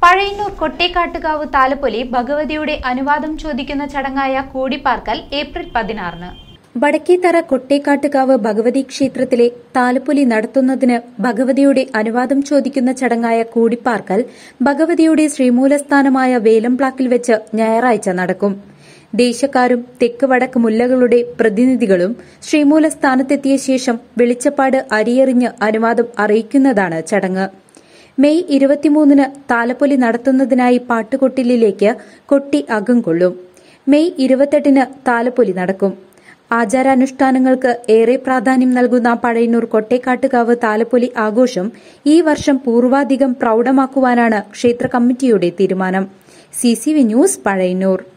പഴയന്നൂർ കൊട്ടേക്കാട്ടുകാവ് താലപ്പൊലി ഭഗവതിയുടെ അനുവാദം ചോദിക്കുന്ന ചടങ്ങായ കൂടിപ്പാർക്കൽ ഏപ്രിൽ പതിനാറിന് വടക്കേത്തറ കൊട്ടേക്കാട്ടുകാവ് ഭഗവതി ക്ഷേത്രത്തിലെ താലപ്പൊലി നടത്തുന്നതിന് ഭഗവതിയുടെ അനുവാദം ചോദിക്കുന്ന ചടങ്ങായ കൂടിപ്പാർക്കൽ ഭഗവതിയുടെ ശ്രീമൂലസ്ഥാനമായ വേലംപ്ലാക്കിൽ വെച്ച് ഞായറാഴ്ച നടക്കും ദേശക്കാരും തെക്ക് വടക്ക് മുല്ലകളുടെ പ്രതിനിധികളും ശ്രീമൂലസ്ഥാനത്തെത്തിയ ശേഷം വെളിച്ചപ്പാട് അരിയെറിഞ്ഞ് അനുവാദം അറിയിക്കുന്നതാണ് ചടങ്ങ് മെയ് ഇരുപത്തിമൂന്നിന് താലപ്പൊലി നടത്തുന്നതിനായി പാട്ടുകൊട്ടിലിലേക്ക് കൊട്ടി അകം കൊള്ളും മെയ് ഇരുപത്തെട്ടിന് താലപ്പൊലി നടക്കും ആചാരാനുഷ്ഠാനങ്ങൾക്ക് ഏറെ പ്രാധാന്യം നൽകുന്ന പഴയന്നൂർ കൊട്ടേക്കാട്ടുകാവ് താലപ്പൊലി ആഘോഷം ഈ വർഷം പൂർവാധികം പ്രൌഢമാക്കുവാനാണ് ക്ഷേത്ര കമ്മിറ്റിയുടെ തീരുമാനം സി ന്യൂസ് പഴയന്നൂർ